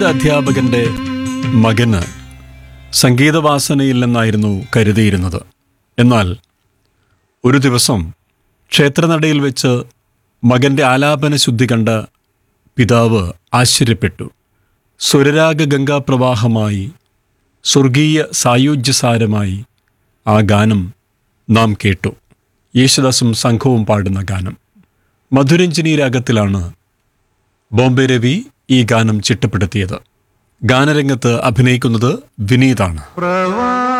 അധ്യാപകന്റെ മകന് സംഗീതവാസനയില്ലെന്നായിരുന്നു കരുതിയിരുന്നത് എന്നാൽ ഒരു ദിവസം ക്ഷേത്രനടയിൽ വെച്ച് മകന്റെ ആലാപന ശുദ്ധി കണ്ട പിതാവ് ആശ്ചര്യപ്പെട്ടു സ്വരരാഗ ഗംഗാപ്രവാഹമായി സ്വർഗീയ സായുജ്യസാരമായി ആ ഗാനം നാം കേട്ടു യേശുദാസും സംഘവും പാടുന്ന ഗാനം മധുരഞ്ജനി രാഗത്തിലാണ് ബോംബെ രവി ഈ ഗാനം ചിട്ടപ്പെടുത്തിയത് ഗാനരംഗത്ത് അഭിനയിക്കുന്നത് വിനീതാണ് പ്രവാ